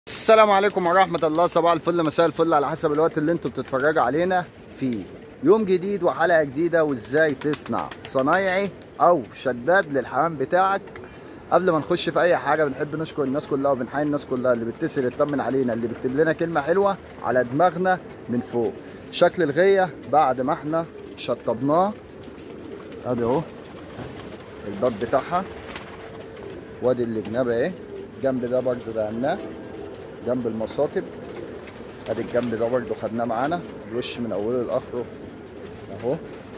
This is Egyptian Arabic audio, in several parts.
السلام عليكم ورحمة الله صباح الفل مساء الفل على حسب الوقت اللي انتوا بتتفرجوا علينا فيه يوم جديد وحلقة جديدة وازاي تصنع صنايعي او شداد للحمام بتاعك قبل ما نخش في اي حاجة بنحب نشكر الناس كلها وبنحيي الناس كلها اللي بتتصل تطمن علينا اللي بيكتب لنا كلمة حلوة على دماغنا من فوق شكل الغية بعد ما احنا شطبناه ادي اهو الباب بتاعها وادي الجناب اهي الجنب ده برضه دهناه جنب المصاطب ادي الجنب ده برضه خدناه معانا الوش من اوله لاخره اهو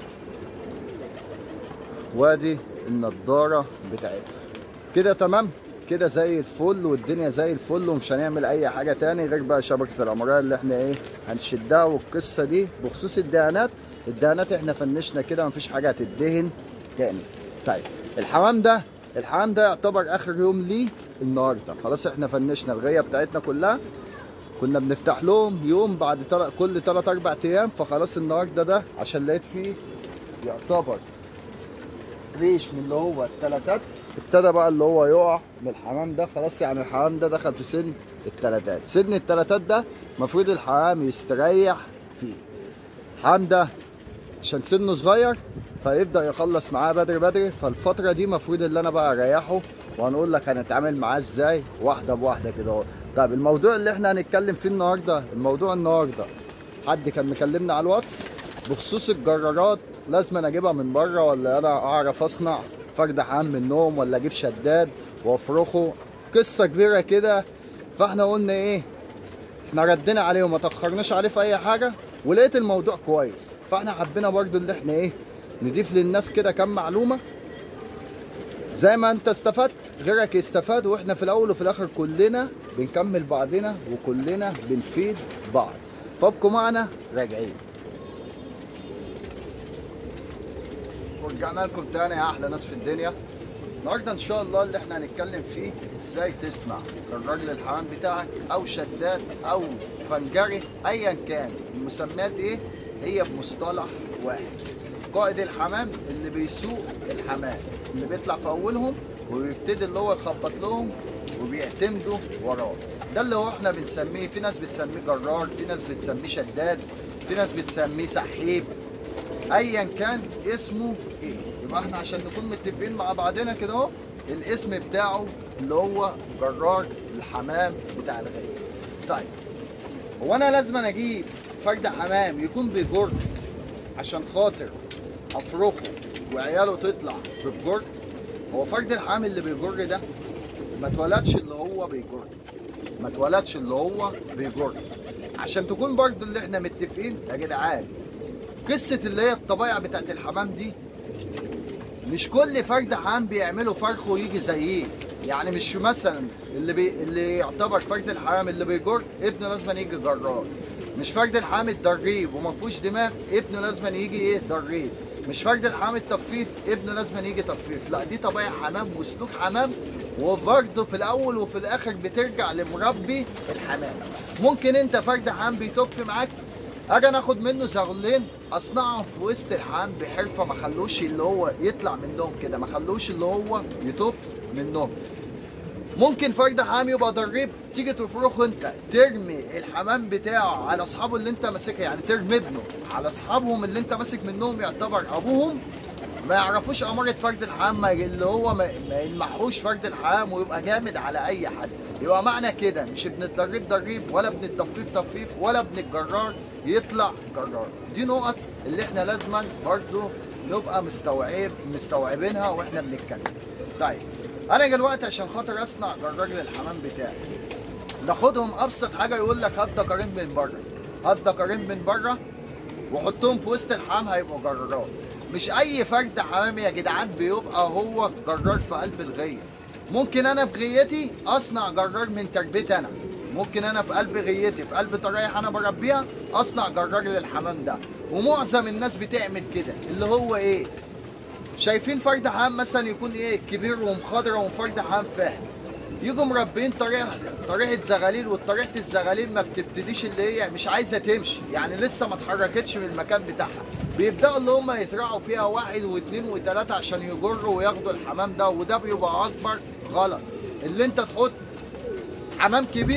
وادي النضاره بتاعتها كده تمام كده زي الفل والدنيا زي الفل ومش هنعمل اي حاجه تاني غير بقى شبكه العمريه اللي احنا ايه هنشدها والقصه دي بخصوص الدهانات الدهانات احنا فنشنا كده مفيش حاجه هتدهن تاني طيب الحمام ده الحمام ده يعتبر اخر يوم ليه النهارده خلاص احنا فنشنا الغيه بتاعتنا كلها كنا بنفتح لهم يوم بعد تل... كل 3 4 ايام فخلاص النهارده ده عشان لقيت فيه يعتبر ريش من اللي هو التلاتات ابتدى بقى اللي هو يقع من الحمام ده خلاص يعني الحمام ده دخل في سن التلاتات سن التلاتات ده المفروض الحمام يستريح فيه الحمام ده عشان سنه صغير فيبدا يخلص معاه بدري بدري فالفتره دي المفروض اللي انا بقى اريحه وهنقول لك هنتعامل معاه ازاي واحده بواحده كده اهو طيب الموضوع اللي احنا هنتكلم فيه النهارده الموضوع النهارده حد كان مكلمنا على الواتس بخصوص الجرارات لازم أنا اجيبها من بره ولا انا اعرف اصنع فرد حمام منهم ولا اجيب شداد وافرخه قصه كبيره كده فاحنا قلنا ايه احنا ردينا عليه وما تاخرناش عليه في اي حاجه ولقيت الموضوع كويس فاحنا حبينا برضو اللي احنا ايه نضيف للناس كده كام معلومه زي ما انت استفدت غيرك يستفاد واحنا في الاول وفي الاخر كلنا بنكمل بعضنا وكلنا بنفيد بعض فابقوا معنا راجعين ورجعنا لكم تاني يا احلى ناس في الدنيا النهارده ان شاء الله اللي احنا هنتكلم فيه ازاي تصنع جرار للحمام بتاعك او شداد او فنجري ايا كان المسميات ايه هي بمصطلح واحد قائد الحمام اللي بيسوق الحمام اللي بيطلع في اولهم وبيبتدي اللي هو يخبط لهم وبيعتمدوا وراه ده اللي هو احنا بنسميه في ناس بتسميه جرار في ناس بتسميه شداد في ناس بتسميه سحيب ايا كان اسمه ايه يبقى احنا عشان نكون متفقين مع بعضنا كده اهو الاسم بتاعه اللي هو جرار الحمام بتاع الغيب طيب هو انا لازم أنا اجيب فرد حمام يكون بيجر عشان خاطر افرخه وعياله تطلع بالجر هو فرد الحمام اللي بيجر ده ما اتولدش اللي هو بيجر ما اتولدش اللي هو بيجر عشان تكون برضه اللي احنا متفقين يا جدعان قصه اللي هي الطبيعه بتاعت الحمام دي مش كل فرد حمام بيعملوا فرخ ويجي زيه يعني مش مثلا اللي بي... اللي يعتبر فرد الحمام اللي بيجر ابنه لازم يجي جرار مش فرد الحمام الدريب وما فيهوش دماغ ابنه لازم يجي ايه دريب مش فرد الحمام التفيف ابنه لازم يجي تفيف لا دي طبيعه حمام وسلوك حمام وبرضه في الاول وفي الاخر بترجع لمربي الحمام ممكن انت فرد حمام بيتف معاك اجي انا اخد منه زغلين اصنعهم في وسط الحمام بحرفه ما خلوش اللي هو يطلع منهم كده ما خلوش اللي هو يطف منهم ممكن فرد حمام يبقى ضريب تيجي تفرخه انت ترمي الحمام بتاعه على اصحابه اللي انت ماسكها يعني ترمي ابنه على اصحابهم اللي انت ماسك منهم يعتبر ابوهم ما يعرفوش اماره فرد الحمام اللي هو ما, ما يلمحوش فرد الحمام ويبقى جامد على اي حد يبقى معنى كده مش ابن الضريب ضريب ولا ابن التفيف تفيف ولا ابن الجرار يطلع جرار دي نقط اللي احنا لازما برضو نبقى مستوعب مستوعبينها واحنا بنتكلم طيب انا دلوقتي عشان خاطر اصنع جرار للحمام بتاعي ناخدهم ابسط حاجه يقول لك هات دكرين من بره هات دكرين من بره وحطهم في وسط الحمام هيبقوا جرارات مش اي فرد حمام يا جدعان بيبقى هو جرار في قلب الغيه ممكن انا في غيتي اصنع جرار من تربيتي انا ممكن انا في قلب غيتي في قلب طرايح انا بربيها اصنع جرار للحمام ده ومعظم الناس بتعمل كده اللي هو ايه شايفين فرد حمام مثلا يكون ايه كبير ومخضرم وفرد حمام فاهم يجوا مربين طريقه طريقه زغاليل وطريقه الزغاليل ما بتبتديش اللي هي مش عايزه تمشي يعني لسه ما اتحركتش من المكان بتاعها بيبداوا اللي هم يزرعوا فيها واحد واثنين وثلاثه عشان يجروا وياخدوا الحمام ده وده بيبقى اكبر غلط اللي انت تحط حمام كبير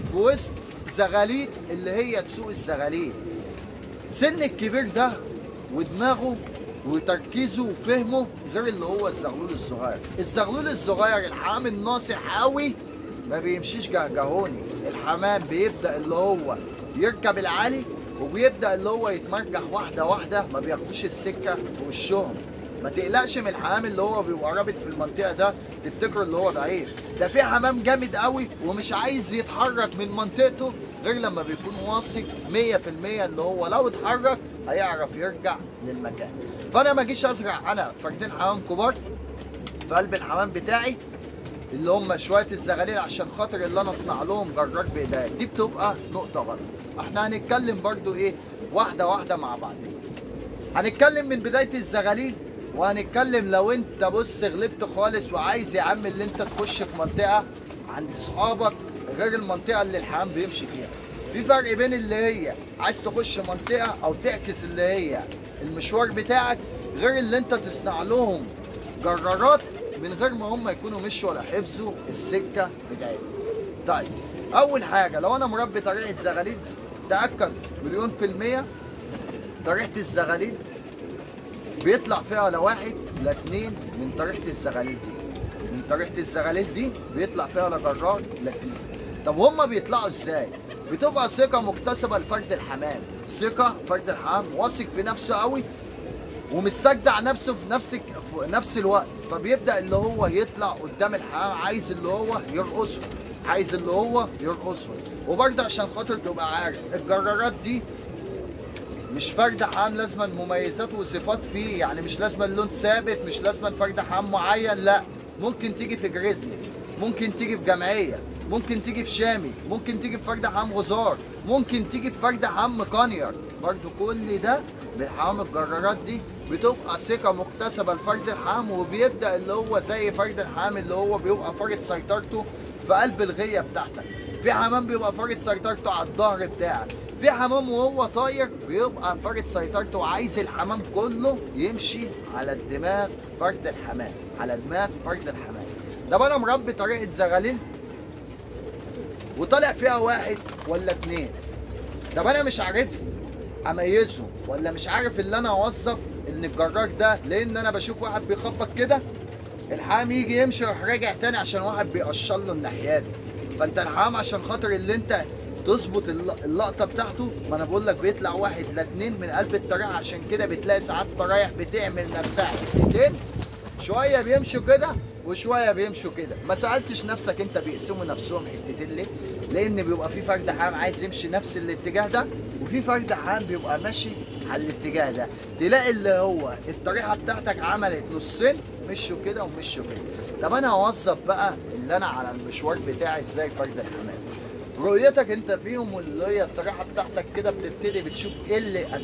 في وسط زغاليل اللي هي تسوق الزغاليل سن الكبير ده ودماغه وتركيزه وفهمه غير اللي هو الزغلول الصغير الزغلول الصغير الحمام الناصح قوي ما بيمشيش جهجهوني الحمام بيبدا اللي هو يركب العالي وبيبدا اللي هو يتمرجح واحده واحده ما بياخدوش السكه في وشهم ما تقلقش من الحمام اللي هو بيبقى رابط في المنطقه ده تفتكره اللي هو ضعيف ده في حمام جامد قوي ومش عايز يتحرك من منطقته غير لما بيكون واثق 100% اللي هو لو اتحرك هيعرف يرجع للمكان فانا ما اجيش ازرع انا فردين حمام كبار في قلب الحمام بتاعي اللي هم شويه الزغاليل عشان خاطر اللي انا اصنع لهم جرار بايديا دي بتبقى نقطه غلط احنا هنتكلم برضو ايه واحده واحده مع بعض هنتكلم من بدايه الزغاليل وهنتكلم لو انت بص غلبت خالص وعايز يا عم اللي انت تخش في منطقه عند صحابك غير المنطقه اللي الحمام بيمشي فيها في فرق بين اللي هي عايز تخش منطقه او تعكس اللي هي المشوار بتاعك غير اللي انت تصنع لهم جرارات من غير ما هم يكونوا مشوا ولا حفظوا السكه بتاعتهم. طيب اول حاجه لو انا مربي طريقه زغاليل تاكد مليون في الميه طريقه الزغاليل بيطلع فيها لا واحد لا اتنين من طريقه الزغاليل دي من طريقه الزغاليل دي بيطلع فيها لا جرار لا اتنين طب هما بيطلعوا ازاي؟ بتبقى ثقه مكتسبه لفرد الحمام ثقه فرد الحمام واثق في نفسه قوي ومستجدع نفسه في نفس في نفس الوقت فبيبدا اللي هو يطلع قدام الحمام عايز اللي هو يرقصه عايز اللي هو يرقصه وبرضه عشان خاطر تبقى عارف الجرارات دي مش فرد حمام لازما مميزات وصفات فيه يعني مش لازما اللون ثابت مش لازما فرد حمام معين لا ممكن تيجي في جريزلي ممكن تيجي في جمعيه ممكن تيجي في شامي ممكن تيجي في فرد حمام غزار ممكن تيجي في فرد حمام قنير برضو كل ده بالحمام الجرارات دي بتبقى ثقة مكتسبة لفرد الحمام وبيبدأ اللي هو زي فرد الحمام اللي هو بيبقى فرد سيطرته في قلب الغية بتاعتك في حمام بيبقى فرد سيطرته على الظهر بتاعك في حمام وهو طاير بيبقى فرد سيطرته وعايز الحمام كله يمشي على الدماغ فرد الحمام على دماغ فرد الحمام ده انا مربي طريقة زغاليل وطالع فيها واحد ولا اتنين طب انا مش عارف اميزه ولا مش عارف اللي انا اوظف ان الجرار ده لان انا بشوف واحد بيخبط كده الحمام يجي يمشي يروح راجع تاني عشان واحد بيقشر له الناحيه دي فانت الحمام عشان خاطر اللي انت تظبط الل- اللقطه بتاعته ما انا بقول لك بيطلع واحد لا اتنين من قلب الطريقه عشان كده بتلاقي ساعات طرايح بتعمل نفسها حتتين شويه بيمشوا كده وشويه بيمشوا كده ما سالتش نفسك انت بيقسموا نفسهم حتتين ليه لان بيبقى في فرد حمام عايز يمشي نفس الاتجاه ده وفي فرد حمام بيبقى ماشي على الاتجاه ده تلاقي اللي هو الطريقه بتاعتك عملت نصين مشوا كده ومشوا كده طب انا اوظف بقى اللي انا على المشوار بتاعي ازاي فرد الحمام رؤيتك انت فيهم واللي هي الطريقه بتاعتك كده بتبتدي بتشوف ايه اللي قد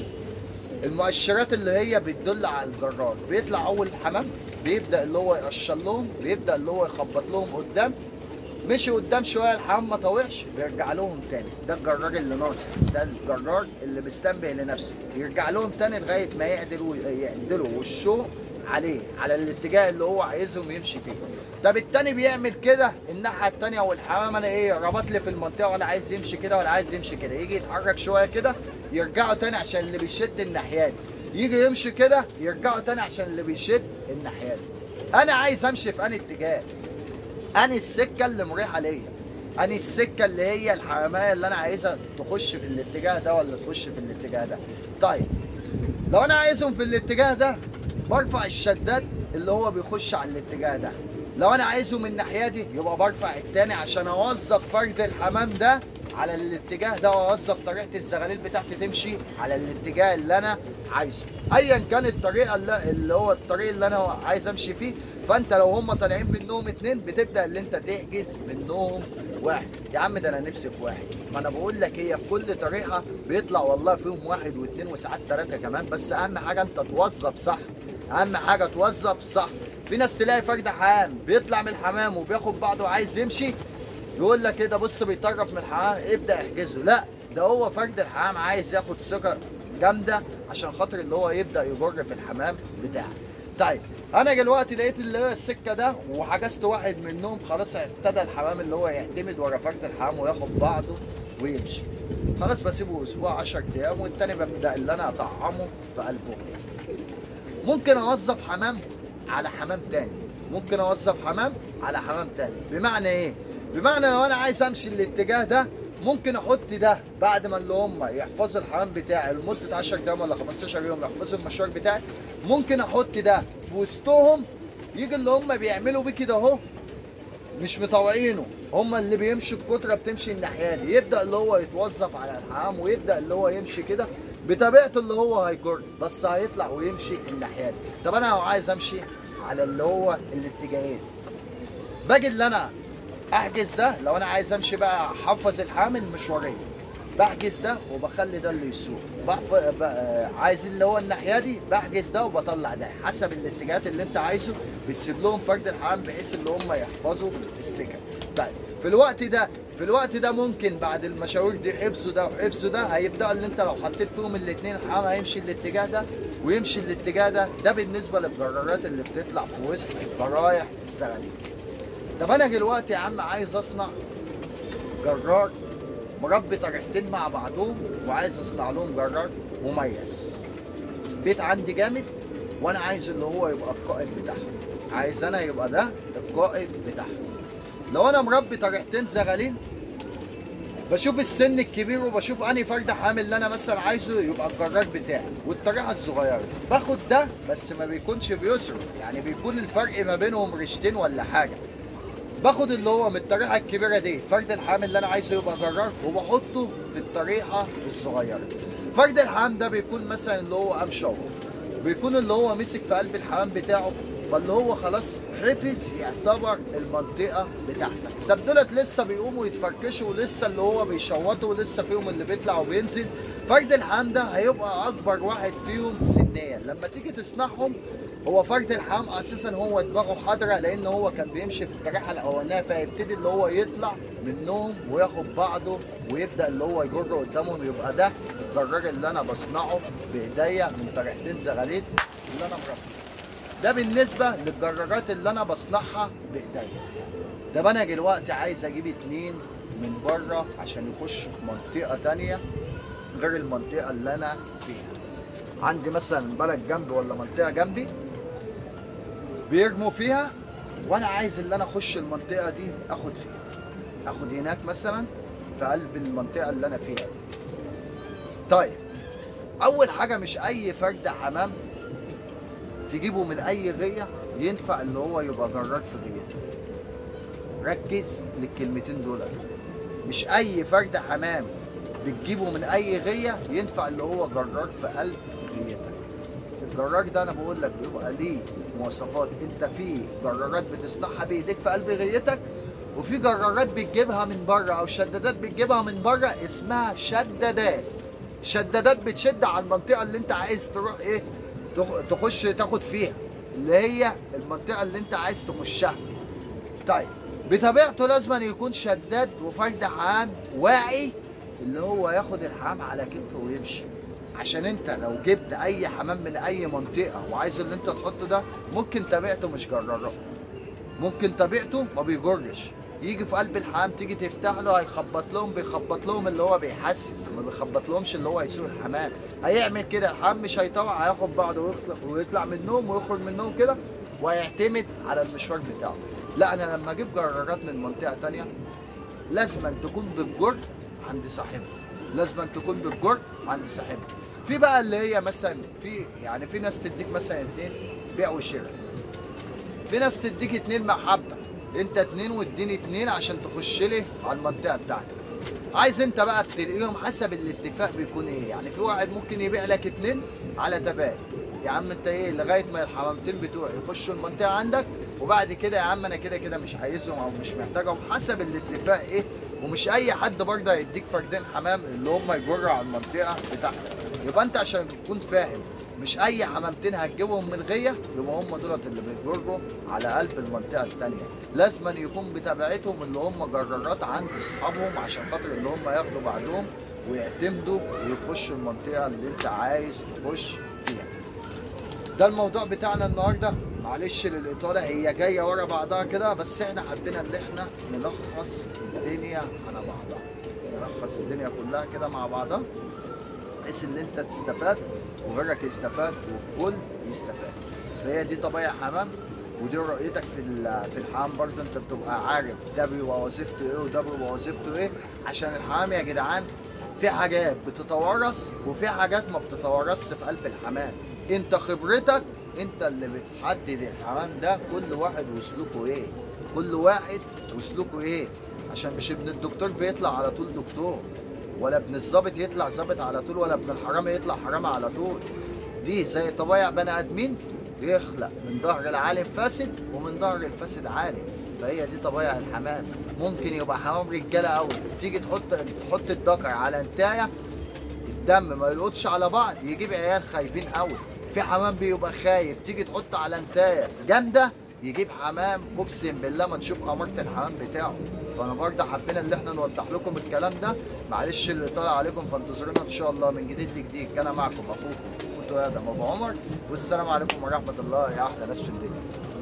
المؤشرات اللي هي بتدل على الجرار بيطلع اول حمام بيبدا اللي هو يقشر لهم بيبدا اللي هو يخبط لهم قدام مشي قدام شويه الحمام ما طوعش بيرجع لهم تاني ده الجرار اللي ناصح ده الجرار اللي مستنبه لنفسه يرجع لهم تاني لغايه ما يعدلوا يعدلوا وشه عليه على الاتجاه اللي هو عايزهم يمشي فيه طب التاني بيعمل كده الناحيه التانيه والحمام انا ايه ربط لي في المنطقه ولا عايز يمشي كده ولا عايز يمشي كده يجي يتحرك شويه كده يرجعوا تاني عشان اللي بيشد الناحيه دي يجي يمشي كده يرجعوا تاني عشان اللي بيشد الناحيه دي انا عايز امشي في انهي اتجاه انهي السكه اللي مريحه ليا انهي السكه اللي هي الحماميه اللي انا عايزها تخش في الاتجاه ده ولا تخش في الاتجاه ده طيب لو انا عايزهم في الاتجاه ده برفع الشداد اللي هو بيخش على الاتجاه ده لو انا عايزه من الناحيه دي يبقى برفع التاني عشان اوظف فرد الحمام ده على الاتجاه ده واوظف طريقه الزغاليل بتاعتي تمشي على الاتجاه اللي انا عايزه ايا كانت الطريقه اللي, اللي هو الطريق اللي انا عايز امشي فيه فانت لو هم طالعين منهم اتنين بتبدا اللي انت تحجز منهم واحد يا عم ده انا نفسي في واحد ما انا بقول لك هي في كل طريقه بيطلع والله فيهم واحد واثنين وساعات ثلاثه كمان بس اهم حاجه انت توظف صح اهم حاجه توظف صح في ناس تلاقي فرد حمام بيطلع من الحمام وبياخد بعضه وعايز يمشي يقول لك كده بص بيطرف من الحمام ابدا احجزه لا ده هو فرد الحمام عايز ياخد ثقه جامده عشان خاطر اللي هو يبدا يجر في الحمام بتاعك طيب انا دلوقتي لقيت اللي هو السكه ده وحجزت واحد منهم خلاص ابتدى الحمام اللي هو يعتمد ورا فرد الحمام وياخد بعضه ويمشي خلاص بسيبه اسبوع 10 ايام والتاني ببدا اللي انا اطعمه في قلبه ممكن اوظف حمام على حمام تاني ممكن اوظف حمام على حمام تاني بمعنى ايه بمعنى لو انا عايز امشي الاتجاه ده ممكن احط ده بعد ما اللي هم يحفظوا الحمام بتاعي لمده 10 ايام ولا 15 يوم يحفظوا المشوار بتاعي ممكن احط ده في وسطهم يجي اللي هم بيعملوا بيه كده اهو مش مطوعينه هم اللي بيمشوا الكتره بتمشي الناحيه دي يبدا اللي هو يتوظف على الحمام ويبدا اللي هو يمشي كده بطبيعته اللي هو هيجر بس هيطلع ويمشي الناحيه دي طب انا لو عايز امشي على اللي هو الاتجاهين باجي اللي انا احجز ده لو انا عايز امشي بقى احفظ الحامل المشواريه بحجز ده وبخلي ده اللي يسوق بحف... ب... عايز اللي هو الناحيه دي بحجز ده وبطلع ده حسب الاتجاهات اللي انت عايزه بتسيب لهم فرد الحمام بحيث اللي هم يحفظوا السكن طيب في الوقت ده في الوقت ده ممكن بعد المشاوير دي حفظه ده وحفظه ده هيبدا اللي انت لو حطيت فيهم الاثنين الحمام هيمشي الاتجاه ده ويمشي الاتجاه ده ده بالنسبه للجرارات اللي بتطلع في وسط الضرايح الزغاليل طب انا دلوقتي يا عم عايز اصنع جرار مربي طريقتين مع بعضهم وعايز اصنع لهم جرار مميز بيت عندي جامد وانا عايز اللي هو يبقى القائد بتاعهم عايز انا يبقى ده القائد بتاعهم لو انا مربي طريقتين زغاليل بشوف السن الكبير وبشوف انهي فرد حامل اللي انا مثلا عايزه يبقى الجرار بتاعي والطريقه الصغيره باخد ده بس ما بيكونش بيسرق يعني بيكون الفرق ما بينهم ريشتين ولا حاجه باخد اللي هو من الطريقه الكبيره دي فرد الحمام اللي انا عايزه يبقى جرار وبحطه في الطريقه الصغيره فرد الحمام ده بيكون مثلا اللي هو قام شاور بيكون اللي هو مسك في قلب الحمام بتاعه فاللي هو خلاص حفظ يعتبر المنطقه بتاعتك طب دولت لسه بيقوموا يتفركشوا ولسه اللي هو بيشوطوا ولسه فيهم اللي بيطلع وبينزل فرد الحمام ده هيبقى اكبر واحد فيهم سنيا لما تيجي تصنعهم هو فرد الحمام اساسا هو دماغه حاضره لان هو كان بيمشي في الطريقه الاولانيه فيبتدي اللي هو يطلع منهم وياخد بعضه ويبدا اللي هو يجر قدامهم يبقى ده الجرار اللي انا بصنعه بايديا من طريقتين زغاليل اللي انا مربيه ده بالنسبه للجرارات اللي انا بصنعها بايديا طب انا دلوقتي عايز اجيب اتنين من بره عشان يخش منطقه تانية غير المنطقه اللي انا فيها عندي مثلا بلد جنبي ولا منطقه جنبي بيرموا فيها وانا عايز اللي انا اخش المنطقه دي اخد فيها اخد هناك مثلا في قلب المنطقه اللي انا فيها دي طيب اول حاجه مش اي فرد حمام تجيبه من اي غيه ينفع اللي هو يبقى جرار في غيته ركز للكلمتين دول مش اي فرد حمام بتجيبه من اي غيه ينفع اللي هو جرار في قلب غيتك الجرار ده انا بقول لك بيبقى ليه مواصفات انت في جرارات بتصنعها بايديك في قلب غيتك وفي جرارات بتجيبها من بره او شدادات بتجيبها من بره اسمها شدادات شدادات بتشد على المنطقه اللي انت عايز تروح ايه تخ- تخش تاخد فيها اللي هي المنطقه اللي انت عايز تخشها طيب بطبيعته لازم أن يكون شداد وفرد حمام واعي اللي هو ياخد الحمام على كتفه ويمشي عشان انت لو جبت اي حمام من اي منطقه وعايز اللي انت تحطه ده ممكن طبيعته مش جراره ممكن طبيعته ما بيجرش يجي في قلب الحمام تيجي تفتح له هيخبط لهم بيخبط لهم اللي هو بيحسس ما بيخبط لهمش اللي هو يسوق الحمام هيعمل كده الحمام مش هيطوع هياخد بعضه ويطلع ويطلع من النوم ويخرج من النوم كده وهيعتمد على المشوار بتاعه لا انا لما اجيب جرارات من منطقه تانية لازم أن تكون بالجر عند صاحبها لازم أن تكون بالجر عند صاحبها في بقى اللي هي مثلا في يعني في ناس تديك مثلا اتنين بيع وشراء في ناس تديك اتنين محبه انت اتنين واديني اتنين عشان تخش لي على المنطقه بتاعتك عايز انت بقى تلاقيهم حسب الاتفاق بيكون ايه يعني في واحد ممكن يبيع لك اتنين على تبات يا عم انت ايه لغايه ما الحمامتين بتوعي يخشوا المنطقه عندك وبعد كده يا عم انا كده كده مش عايزهم او مش محتاجهم حسب الاتفاق ايه ومش اي حد برضه هيديك فردين حمام اللي هم يجروا على المنطقه بتاعتك يبقى انت عشان تكون فاهم مش اي حمامتين هتجيبهم من غيه يبقى هم دولت اللي بيجروا على قلب المنطقه الثانيه لازما يكون بتابعتهم اللي هم جرارات عند اصحابهم عشان خاطر اللي هم ياخدوا بعدهم ويعتمدوا ويخشوا المنطقه اللي انت عايز تخش فيها ده الموضوع بتاعنا النهارده معلش للاطاله هي جايه ورا بعضها كده بس احنا حبينا ان احنا نلخص الدنيا على بعضها نلخص الدنيا كلها كده مع بعضها بحيث ان انت تستفاد وغيرك يستفاد والكل يستفاد فهي دي طبيعه حمام ودي رؤيتك في ال- في الحمام برضه انت بتبقى عارف ده بيبقى وظيفته ايه وده بيبقى وظيفته ايه عشان الحمام يا جدعان في حاجات بتتورث وفي حاجات ما بتتورثش في قلب الحمام انت خبرتك انت اللي بتحدد الحمام ده كل واحد وسلوكه ايه كل واحد وسلوكه ايه عشان مش ابن الدكتور بيطلع على طول دكتور ولا ابن الظابط يطلع ظابط على طول ولا ابن الحرامي يطلع حرامي على طول دي زي طبيعة بني ادمين بيخلق من ظهر العالم فاسد ومن ظهر الفاسد عالم فهي دي طبيعة الحمام ممكن يبقى حمام رجالة قوي تيجي تحط تحط الذكر على انتايه الدم ما يلقطش على بعض يجيب عيال خايبين قوي في حمام بيبقى خايب تيجي تحط على انتايه جامده يجيب حمام اقسم بالله ما تشوف اماره الحمام بتاعه فانا برضه حبينا ان احنا نوضح لكم الكلام ده معلش اللي طالع عليكم فانتظرونا ان شاء الله من جديد لجديد كان معكم اخوكم كنت ادم ابو عمر والسلام عليكم ورحمه الله يا احلى ناس في الدنيا